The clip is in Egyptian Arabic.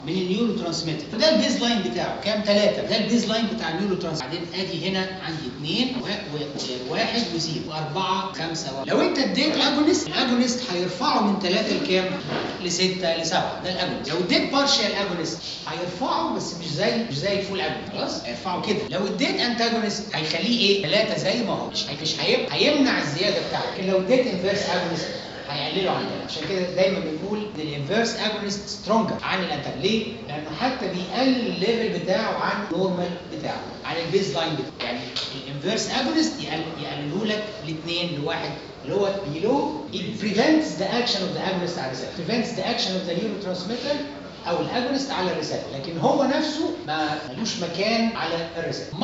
من النيورو ترانسميتر وده البيز لاين بتاعه كام ثلاثة ده البيز لاين بتاع النيورو ترانسميتر بعدين ادي هنا عندي اثنين وواحد وزيرو واربعة خمسة واحد. لو انت اديت اجونست الاجونست هيرفعه من ثلاثة لكام؟ لستة لسبعة ده الاجونست لو اديت بارشال اجونست هيرفعه بس مش زي مش زي الفول اجونست خلاص هيرفعه كده لو اديت انتاجونست هيخليه ايه؟ ثلاثة زي ما هو مش مش هيبقى هيمنع الزيادة بتاعته لكن لو اديت انفيرس اجونست هيقللوا عن كده عشان كده دايما بنقول ان الانفيرس اجونست سترونجر عن الانتاج ليه؟ لانه حتى بيقلل الليفل بتاعه عن النورمال بتاعه عن البيز لاين بتاعه يعني الانفيرس اجونست يقلله لك لاثنين لواحد اللي هو below it prevents the action of the agonist على الريسبتور prevents the action of the neurotransmitter او الاجونست على الريسبتور لكن هو نفسه ما ملوش مكان على الريسبتور